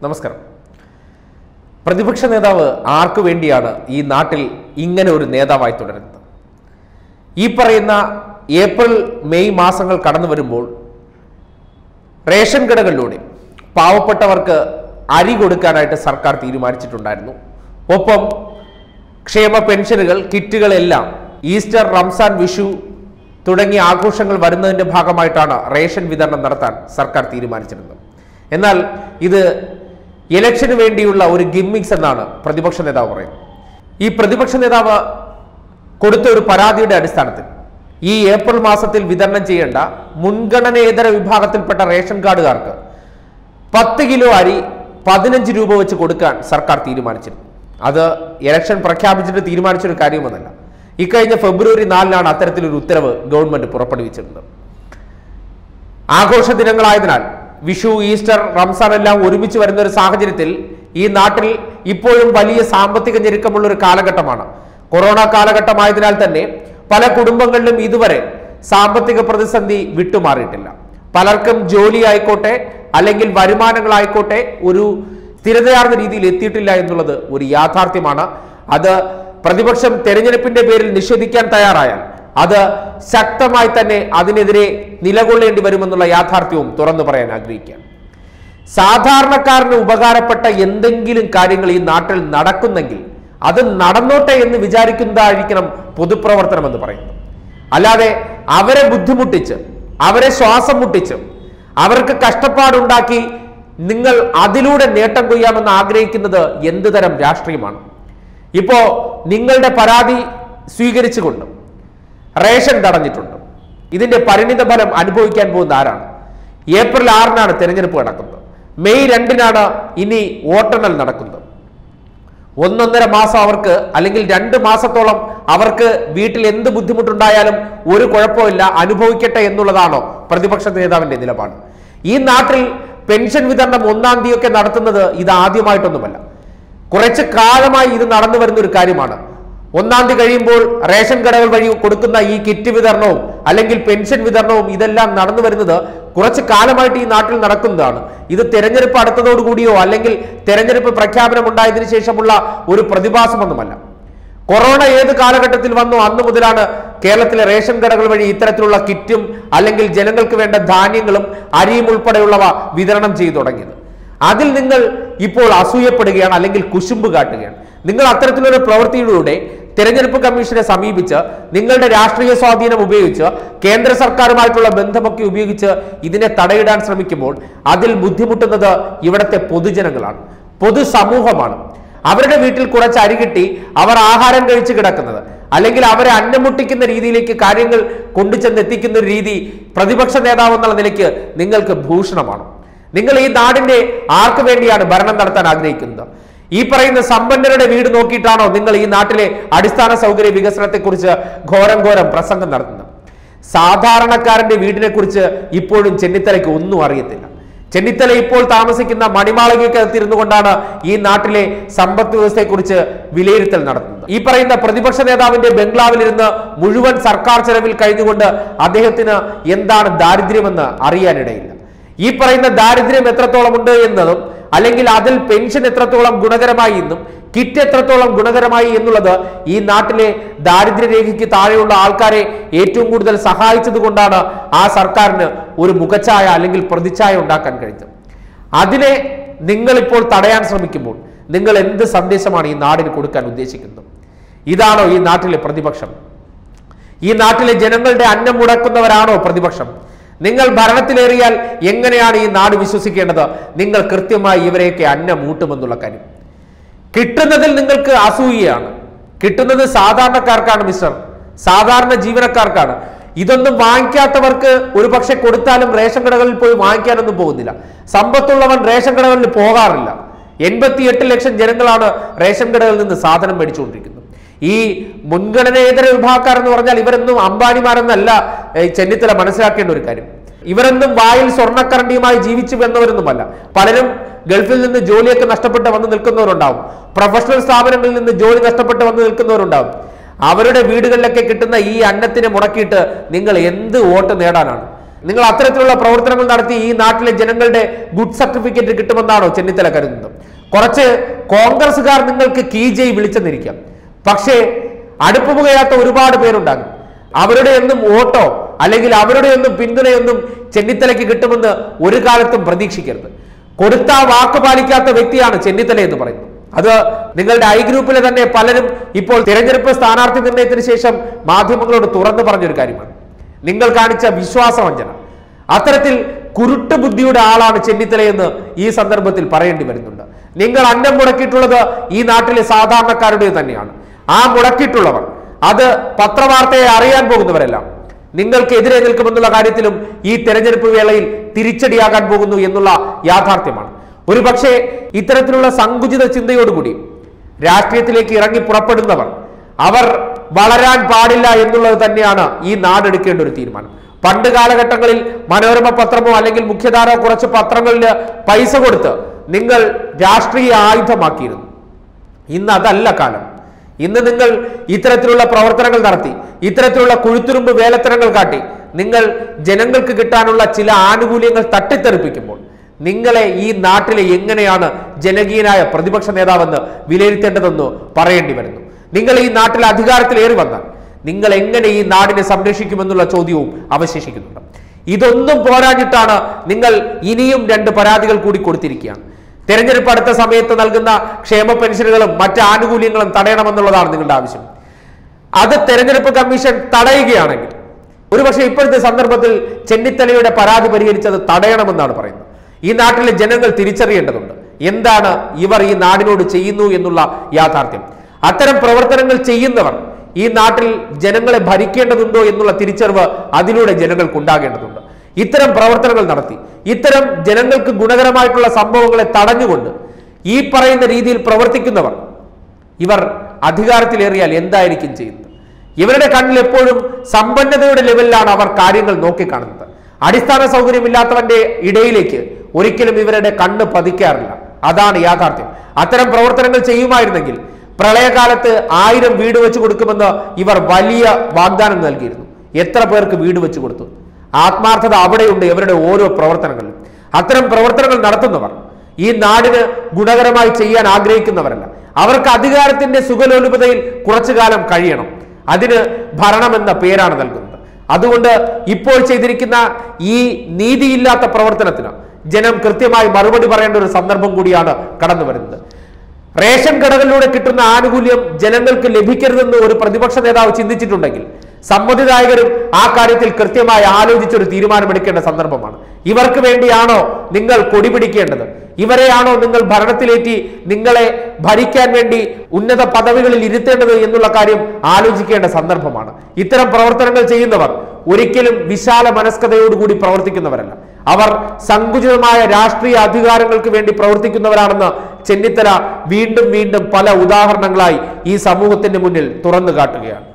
നമസ്കാരം പ്രതിപക്ഷ നേതാവ് ആർക്കു വേണ്ടിയാണ് ഈ നാട്ടിൽ ഇങ്ങനെ ഒരു നേതാവായി തുടരുന്നത് ഈ പറയുന്ന ഏപ്രിൽ മെയ് മാസങ്ങൾ കടന്നു വരുമ്പോൾ റേഷൻ കടകളിലൂടെ പാവപ്പെട്ടവർക്ക് അരി കൊടുക്കാനായിട്ട് സർക്കാർ തീരുമാനിച്ചിട്ടുണ്ടായിരുന്നു ഒപ്പം ക്ഷേമ പെൻഷനുകൾ കിറ്റുകളെല്ലാം ഈസ്റ്റർ റംസാൻ വിഷു തുടങ്ങിയ ആഘോഷങ്ങൾ വരുന്നതിന്റെ ഭാഗമായിട്ടാണ് റേഷൻ വിതരണം നടത്താൻ സർക്കാർ തീരുമാനിച്ചിരുന്നത് എന്നാൽ ഇത് ഇലക്ഷന് വേണ്ടിയുള്ള ഒരു ഗിമ്മിക്സ് എന്നാണ് പ്രതിപക്ഷ നേതാവ് പറയുന്നത് ഈ പ്രതിപക്ഷ നേതാവ് കൊടുത്ത ഒരു പരാതിയുടെ അടിസ്ഥാനത്തിൽ ഈ ഏപ്രിൽ മാസത്തിൽ വിതരണം ചെയ്യേണ്ട മുൻഗണനേതര വിഭാഗത്തിൽപ്പെട്ട റേഷൻ കാർഡുകാർക്ക് പത്ത് കിലോ അരി പതിനഞ്ച് രൂപ വെച്ച് കൊടുക്കാൻ സർക്കാർ തീരുമാനിച്ചിരുന്നു അത് ഇലക്ഷൻ പ്രഖ്യാപിച്ചിട്ട് തീരുമാനിച്ചൊരു കാര്യമൊന്നല്ല ഇക്കഴിഞ്ഞ ഫെബ്രുവരി നാലിനാണ് അത്തരത്തിലൊരു ഉത്തരവ് ഗവൺമെന്റ് പുറപ്പെടുവിച്ചിരുന്നത് ആഘോഷ ദിനങ്ങളായതിനാൽ വിഷു ഈസ്റ്റർ റംസാൻ എല്ലാം ഒരുമിച്ച് വരുന്ന ഒരു സാഹചര്യത്തിൽ ഈ നാട്ടിൽ ഇപ്പോഴും വലിയ സാമ്പത്തിക ഞെരുക്കമുള്ള ഒരു കാലഘട്ടമാണ് കൊറോണ കാലഘട്ടമായതിനാൽ തന്നെ പല കുടുംബങ്ങളിലും ഇതുവരെ സാമ്പത്തിക പ്രതിസന്ധി വിട്ടുമാറിയിട്ടില്ല പലർക്കും ജോലി ആയിക്കോട്ടെ അല്ലെങ്കിൽ വരുമാനങ്ങളായിക്കോട്ടെ ഒരു സ്ഥിരതയാർന്ന രീതിയിൽ എത്തിയിട്ടില്ല എന്നുള്ളത് ഒരു യാഥാർത്ഥ്യമാണ് അത് പ്രതിപക്ഷം തെരഞ്ഞെടുപ്പിന്റെ പേരിൽ നിഷേധിക്കാൻ തയ്യാറായാൽ അത് ശക്തമായി തന്നെ അതിനെതിരെ നിലകൊള്ളേണ്ടി വരുമെന്നുള്ള യാഥാർത്ഥ്യവും തുറന്നു പറയാൻ ആഗ്രഹിക്കുകയാണ് സാധാരണക്കാരന് ഉപകാരപ്പെട്ട എന്തെങ്കിലും കാര്യങ്ങൾ ഈ നാട്ടിൽ നടക്കുന്നെങ്കിൽ അത് നടന്നോട്ടെ എന്ന് വിചാരിക്കുന്നതായിരിക്കണം പൊതുപ്രവർത്തനം എന്ന് പറയുന്നത് അല്ലാതെ അവരെ ബുദ്ധിമുട്ടിച്ച് അവരെ ശ്വാസം മുട്ടിച്ച് അവർക്ക് കഷ്ടപ്പാടുണ്ടാക്കി നിങ്ങൾ അതിലൂടെ നേട്ടം കൊയ്യാമെന്ന് ആഗ്രഹിക്കുന്നത് എന്ത് തരം രാഷ്ട്രീയമാണ് ഇപ്പോ നിങ്ങളുടെ പരാതി സ്വീകരിച്ചുകൊണ്ട് റേഷൻ തടഞ്ഞിട്ടുണ്ട് ഇതിന്റെ പരിണിത ഫലം അനുഭവിക്കാൻ പോകുന്ന ആരാണ് ഏപ്രിൽ ആറിനാണ് തെരഞ്ഞെടുപ്പ് നടക്കുന്നത് മെയ് രണ്ടിനാണ് ഇനി വോട്ടെണ്ണൽ നടക്കുന്നത് ഒന്നൊന്നര മാസം അവർക്ക് അല്ലെങ്കിൽ രണ്ട് മാസത്തോളം അവർക്ക് വീട്ടിൽ എന്ത് ബുദ്ധിമുട്ടുണ്ടായാലും ഒരു കുഴപ്പമില്ല അനുഭവിക്കട്ടെ എന്നുള്ളതാണോ പ്രതിപക്ഷ നേതാവിന്റെ നിലപാട് ഈ നാട്ടിൽ പെൻഷൻ വിതരണം ഒന്നാം തീയതി നടത്തുന്നത് ഇത് ആദ്യമായിട്ടൊന്നുമല്ല കുറച്ച് കാലമായി ഇത് നടന്നു വരുന്ന ഒരു കാര്യമാണ് ഒന്നാം തീയതി കഴിയുമ്പോൾ റേഷൻ കടകൾ വഴി കൊടുക്കുന്ന ഈ കിറ്റ് വിതരണവും അല്ലെങ്കിൽ പെൻഷൻ വിതരണവും ഇതെല്ലാം നടന്നു വരുന്നത് കുറച്ച് കാലമായിട്ട് ഈ നാട്ടിൽ നടക്കുന്നതാണ് ഇത് തെരഞ്ഞെടുപ്പ് അടുത്തതോടുകൂടിയോ അല്ലെങ്കിൽ തെരഞ്ഞെടുപ്പ് പ്രഖ്യാപനം ഉണ്ടായതിനു ശേഷമുള്ള ഒരു പ്രതിഭാസമൊന്നുമല്ല കൊറോണ ഏത് കാലഘട്ടത്തിൽ വന്നോ അന്ന് മുതലാണ് കേരളത്തിലെ റേഷൻ കടകൾ വഴി ഇത്തരത്തിലുള്ള കിറ്റും അല്ലെങ്കിൽ ജനങ്ങൾക്ക് വേണ്ട ധാന്യങ്ങളും അരിയും ഉൾപ്പെടെയുള്ളവ വിതരണം ചെയ്തു തുടങ്ങിയത് അതിൽ നിങ്ങൾ ഇപ്പോൾ അസൂയപ്പെടുകയാണ് അല്ലെങ്കിൽ കുശുമ്പ് കാട്ടുകയാണ് നിങ്ങൾ അത്തരത്തിലൊരു പ്രവൃത്തിയിലൂടെ തെരഞ്ഞെടുപ്പ് കമ്മീഷനെ സമീപിച്ച് നിങ്ങളുടെ രാഷ്ട്രീയ സ്വാധീനം ഉപയോഗിച്ച് കേന്ദ്ര സർക്കാരുമായിട്ടുള്ള ബന്ധമൊക്കെ ഉപയോഗിച്ച് ഇതിനെ തടയിടാൻ ശ്രമിക്കുമ്പോൾ അതിൽ ബുദ്ധിമുട്ടുന്നത് ഇവിടുത്തെ പൊതുജനങ്ങളാണ് പൊതുസമൂഹമാണ് അവരുടെ വീട്ടിൽ കുറച്ച് അരി കിട്ടി അവർ ആഹാരം കഴിച്ച് കിടക്കുന്നത് അല്ലെങ്കിൽ അവരെ അന്നമുട്ടിക്കുന്ന രീതിയിലേക്ക് കാര്യങ്ങൾ കൊണ്ടുചെന്ന് എത്തിക്കുന്ന ഒരു രീതി പ്രതിപക്ഷ നേതാവ് എന്നുള്ള നിലയ്ക്ക് നിങ്ങൾക്ക് ഭൂഷണമാണ് നിങ്ങൾ ഈ നാടിന്റെ ആർക്ക് വേണ്ടിയാണ് ഭരണം നടത്താൻ ആഗ്രഹിക്കുന്നത് ഈ പറയുന്ന സമ്പന്നരുടെ വീട് നോക്കിയിട്ടാണോ നിങ്ങൾ ഈ നാട്ടിലെ അടിസ്ഥാന സൗകര്യ വികസനത്തെക്കുറിച്ച് ഘോരം ഘോരം പ്രസംഗം നടത്തുന്നത് സാധാരണക്കാരന്റെ വീടിനെ കുറിച്ച് ഇപ്പോഴും ചെന്നിത്തലയ്ക്ക് ഒന്നും അറിയത്തില്ല ചെന്നിത്തല ഇപ്പോൾ താമസിക്കുന്ന മണിമാളികയ്ക്കകത്തിരുന്നു കൊണ്ടാണ് ഈ നാട്ടിലെ സമ്പദ് വ്യവസ്ഥയെക്കുറിച്ച് വിലയിരുത്തൽ നടത്തുന്നത് ഈ പറയുന്ന പ്രതിപക്ഷ നേതാവിന്റെ ബംഗ്ലാവിലിരുന്ന് മുഴുവൻ സർക്കാർ ചെലവിൽ കഴിഞ്ഞുകൊണ്ട് അദ്ദേഹത്തിന് എന്താണ് ദാരിദ്ര്യമെന്ന് അറിയാനിടയില്ല ഈ പറയുന്ന ദാരിദ്ര്യം എത്രത്തോളം ഉണ്ട് എന്നതും അല്ലെങ്കിൽ അതിൽ പെൻഷൻ എത്രത്തോളം ഗുണകരമായി എന്നും കിറ്റ് എത്രത്തോളം ഗുണകരമായി എന്നുള്ളത് ഈ നാട്ടിലെ ദാരിദ്ര്യരേഖയ്ക്ക് താഴെയുള്ള ആൾക്കാരെ ഏറ്റവും കൂടുതൽ സഹായിച്ചത് കൊണ്ടാണ് ആ സർക്കാരിന് ഒരു മുഖച്ഛായ അല്ലെങ്കിൽ പ്രതിച്ഛായ ഉണ്ടാക്കാൻ കഴിഞ്ഞത് അതിനെ നിങ്ങൾ ഇപ്പോൾ തടയാൻ ശ്രമിക്കുമ്പോൾ നിങ്ങൾ എന്ത് സന്ദേശമാണ് ഈ നാടിന് കൊടുക്കാൻ ഉദ്ദേശിക്കുന്നത് ഇതാണോ ഈ നാട്ടിലെ പ്രതിപക്ഷം ഈ നാട്ടിലെ ജനങ്ങളുടെ അന്നം മുടക്കുന്നവരാണോ പ്രതിപക്ഷം നിങ്ങൾ ഭരണത്തിലേറിയാൽ എങ്ങനെയാണ് ഈ നാട് വിശ്വസിക്കേണ്ടത് നിങ്ങൾ കൃത്യമായി ഇവരെയൊക്കെ അന്നം ഊട്ടുമെന്നുള്ള കാര്യം കിട്ടുന്നതിൽ നിങ്ങൾക്ക് അസൂയയാണ് കിട്ടുന്നത് സാധാരണക്കാർക്കാണ് മിസ്റ്റർ സാധാരണ ജീവനക്കാർക്കാണ് ഇതൊന്നും വാങ്ങിക്കാത്തവർക്ക് ഒരു പക്ഷെ കൊടുത്താലും റേഷൻ കടകളിൽ പോയി വാങ്ങിക്കാനൊന്നും പോകുന്നില്ല സമ്പത്തുള്ളവൻ റേഷൻ കടകളിൽ പോകാറില്ല എൺപത്തിയെട്ട് ലക്ഷം ജനങ്ങളാണ് റേഷൻ കടകളിൽ നിന്ന് സാധനം മേടിച്ചുകൊണ്ടിരിക്കുന്നത് ഈ മുൻഗണനേതര വിഭാഗക്കാർ എന്ന് പറഞ്ഞാൽ ഇവരൊന്നും അംബാനിമാരെന്നല്ല ഏഹ്, ചെന്നിത്തല മനസ്സിലാക്കേണ്ട ഒരു കാര്യം ഇവരൊന്നും വായിൽ സ്വർണ്ണക്കരണ്ടിയുമായി ജീവിച്ചു വന്നവരൊന്നുമല്ല പലരും ഗൾഫിൽ നിന്ന് ജോലിയൊക്കെ നഷ്ടപ്പെട്ട് വന്ന് നിൽക്കുന്നവരുണ്ടാവും പ്രൊഫഷണൽ സ്ഥാപനങ്ങളിൽ നിന്ന് ജോലി നഷ്ടപ്പെട്ട് വന്ന് നിൽക്കുന്നവരുണ്ടാവും അവരുടെ വീടുകളിലൊക്കെ കിട്ടുന്ന ഈ അന്നത്തിനെ മുടക്കിയിട്ട് നിങ്ങൾ എന്ത് വോട്ട് നേടാനാണ് നിങ്ങൾ അത്തരത്തിലുള്ള പ്രവർത്തനങ്ങൾ നടത്തി ഈ നാട്ടിലെ ജനങ്ങളുടെ ഗുഡ് സർട്ടിഫിക്കറ്റ് കിട്ടുമെന്നാണോ ചെന്നിത്തല കരുതുന്നത് കുറച്ച് കോൺഗ്രസ്സുകാർ നിങ്ങൾക്ക് കീ ജയ് വിളിച്ചെന്നിരിക്കാം പക്ഷേ അടുപ്പ് പുകയാത്ത ഒരുപാട് പേരുണ്ടാകും അവരുടെ ഒന്നും വോട്ടോ അല്ലെങ്കിൽ അവരുടെ ഒന്നും പിന്തുണയൊന്നും ചെന്നിത്തലയ്ക്ക് കിട്ടുമെന്ന് ഒരു കാലത്തും പ്രതീക്ഷിക്കരുത് കൊടുത്ത വാക്ക് പാലിക്കാത്ത വ്യക്തിയാണ് ചെന്നിത്തല എന്ന് പറയുന്നത് അത് നിങ്ങളുടെ ഐ ഗ്രൂപ്പിലെ തന്നെ പലരും ഇപ്പോൾ തിരഞ്ഞെടുപ്പ് സ്ഥാനാർത്ഥി നിർണയത്തിന് ശേഷം മാധ്യമങ്ങളോട് തുറന്നു പറഞ്ഞൊരു കാര്യമാണ് നിങ്ങൾ കാണിച്ച വിശ്വാസവഞ്ചന അത്തരത്തിൽ കുരുട്ട് ബുദ്ധിയുടെ ആളാണ് ചെന്നിത്തലയെന്ന് ഈ സന്ദർഭത്തിൽ പറയേണ്ടി വരുന്നുണ്ട് നിങ്ങൾ അന്നം മുടക്കിയിട്ടുള്ളത് ഈ നാട്ടിലെ സാധാരണക്കാരുടെ തന്നെയാണ് ആ മുടക്കിയിട്ടുള്ളവർ അത് പത്രവാർത്തയെ അറിയാൻ പോകുന്നവരെല്ലാം നിങ്ങൾക്കെതിരെ നിൽക്കുമെന്നുള്ള കാര്യത്തിലും ഈ തെരഞ്ഞെടുപ്പ് വേളയിൽ തിരിച്ചടിയാകാൻ പോകുന്നു എന്നുള്ള യാഥാർത്ഥ്യമാണ് ഒരുപക്ഷെ ഇത്തരത്തിലുള്ള സങ്കുചിത ചിന്തയോടുകൂടി രാഷ്ട്രീയത്തിലേക്ക് ഇറങ്ങി പുറപ്പെടുന്നവർ അവർ വളരാൻ പാടില്ല എന്നുള്ളത് തന്നെയാണ് ഈ നാടെടുക്കേണ്ട ഒരു തീരുമാനം പണ്ട് കാലഘട്ടങ്ങളിൽ മനോരമ പത്രമോ അല്ലെങ്കിൽ മുഖ്യധാര കുറച്ച് പത്രങ്ങളിൽ പൈസ കൊടുത്ത് നിങ്ങൾ രാഷ്ട്രീയ ആയുധമാക്കിയിരുന്നു ഇന്ന് അതല്ല കാലം ഇന്ന് നിങ്ങൾ ഇത്തരത്തിലുള്ള പ്രവർത്തനങ്ങൾ നടത്തി ഇത്തരത്തിലുള്ള കുഴുത്തുരുമ്പ് വേലത്തരങ്ങൾ കാട്ടി നിങ്ങൾ ജനങ്ങൾക്ക് കിട്ടാനുള്ള ചില ആനുകൂല്യങ്ങൾ തട്ടിത്തെറിപ്പിക്കുമ്പോൾ നിങ്ങളെ ഈ നാട്ടിലെ എങ്ങനെയാണ് ജനകീയനായ പ്രതിപക്ഷ നേതാവെന്ന് വിലയിരുത്തേണ്ടതെന്ന് പറയേണ്ടി വരുന്നു നിങ്ങൾ ഈ നാട്ടിൽ അധികാരത്തിലേറി വന്നാൽ നിങ്ങൾ എങ്ങനെ ഈ നാടിനെ സംരക്ഷിക്കുമെന്നുള്ള ചോദ്യവും അവശേഷിക്കുന്നുണ്ട് ഇതൊന്നും പോരാഞ്ഞിട്ടാണ് നിങ്ങൾ ഇനിയും രണ്ട് പരാതികൾ കൂടി കൊടുത്തിരിക്കുകയാണ് തെരഞ്ഞെടുപ്പ് അടുത്ത സമയത്ത് നൽകുന്ന ക്ഷേമ പെൻഷനുകളും മറ്റ് ആനുകൂല്യങ്ങളും തടയണമെന്നുള്ളതാണ് നിങ്ങളുടെ ആവശ്യം അത് തെരഞ്ഞെടുപ്പ് കമ്മീഷൻ തടയുകയാണെങ്കിൽ ഒരുപക്ഷെ ഇപ്പോഴത്തെ സന്ദർഭത്തിൽ ചെന്നിത്തലയുടെ പരാതി പരിഹരിച്ചത് തടയണമെന്നാണ് പറയുന്നത് ഈ നാട്ടിലെ ജനങ്ങൾ തിരിച്ചറിയേണ്ടതുണ്ട് എന്താണ് ഇവർ ഈ നാടിനോട് ചെയ്യുന്നു എന്നുള്ള യാഥാർത്ഥ്യം അത്തരം പ്രവർത്തനങ്ങൾ ചെയ്യുന്നവർ ഈ നാട്ടിൽ ജനങ്ങളെ ഭരിക്കേണ്ടതുണ്ടോ എന്നുള്ള തിരിച്ചറിവ് അതിലൂടെ ജനങ്ങൾക്ക് ഉണ്ടാകേണ്ടതുണ്ട് ഇത്തരം പ്രവർത്തനങ്ങൾ നടത്തി ഇത്തരം ജനങ്ങൾക്ക് ഗുണകരമായിട്ടുള്ള സംഭവങ്ങളെ തടഞ്ഞുകൊണ്ട് ഈ പറയുന്ന രീതിയിൽ പ്രവർത്തിക്കുന്നവർ ഇവർ അധികാരത്തിലേറിയാൽ എന്തായിരിക്കും ചെയ്യുന്നത് ഇവരുടെ കണ്ണിൽ എപ്പോഴും സമ്പന്നതയുടെ ലെവലിലാണ് അവർ കാര്യങ്ങൾ നോക്കിക്കാണുന്നത് അടിസ്ഥാന സൗകര്യമില്ലാത്തവന്റെ ഇടയിലേക്ക് ഒരിക്കലും ഇവരുടെ കണ്ണ് പതിക്കാറില്ല അതാണ് യാഥാർത്ഥ്യം അത്തരം പ്രവർത്തനങ്ങൾ ചെയ്യുമായിരുന്നെങ്കിൽ പ്രളയകാലത്ത് ആയിരം വീട് വെച്ച് കൊടുക്കുമെന്ന് ഇവർ വലിയ വാഗ്ദാനം നൽകിയിരുന്നു എത്ര പേർക്ക് വീട് വെച്ച് കൊടുത്തു ആത്മാർത്ഥത അവിടെയുണ്ട് ഇവരുടെ ഓരോ പ്രവർത്തനങ്ങളിലും അത്തരം പ്രവർത്തനങ്ങൾ നടത്തുന്നവർ ഈ നാടിന് ഗുണകരമായി ചെയ്യാൻ ആഗ്രഹിക്കുന്നവരല്ല അവർക്ക് അധികാരത്തിന്റെ സുഖലോലുപതയിൽ കുറച്ചു കാലം കഴിയണം അതിന് ഭരണം എന്ന പേരാണ് നൽകുന്നത് അതുകൊണ്ട് ഇപ്പോൾ ചെയ്തിരിക്കുന്ന ഈ നീതിയില്ലാത്ത പ്രവർത്തനത്തിന് ജനം കൃത്യമായി മറുപടി പറയേണ്ട ഒരു സന്ദർഭം കൂടിയാണ് കടന്നു വരുന്നത് റേഷൻ കടകളിലൂടെ കിട്ടുന്ന ആനുകൂല്യം ജനങ്ങൾക്ക് ലഭിക്കരുതെന്ന് ഒരു പ്രതിപക്ഷ നേതാവ് ചിന്തിച്ചിട്ടുണ്ടെങ്കിൽ സമ്മതിദായകരും ആ കാര്യത്തിൽ കൃത്യമായി ആലോചിച്ചൊരു തീരുമാനമെടുക്കേണ്ട സന്ദർഭമാണ് ഇവർക്ക് വേണ്ടിയാണോ നിങ്ങൾ കൊടി പിടിക്കേണ്ടത് ഇവരെയാണോ നിങ്ങൾ ഭരണത്തിലേറ്റി നിങ്ങളെ ഭരിക്കാൻ വേണ്ടി ഉന്നത പദവികളിൽ ഇരുത്തേണ്ടത് എന്നുള്ള കാര്യം ആലോചിക്കേണ്ട സന്ദർഭമാണ് ഇത്തരം പ്രവർത്തനങ്ങൾ ചെയ്യുന്നവർ ഒരിക്കലും വിശാല മനസ്കതയോടുകൂടി പ്രവർത്തിക്കുന്നവരല്ല അവർ സങ്കുചിതമായ രാഷ്ട്രീയ അധികാരങ്ങൾക്ക് വേണ്ടി പ്രവർത്തിക്കുന്നവരാണെന്ന് ചെന്നിത്തല വീണ്ടും വീണ്ടും പല ഉദാഹരണങ്ങളായി ഈ സമൂഹത്തിന്റെ മുന്നിൽ തുറന്നു കാട്ടുകയാണ്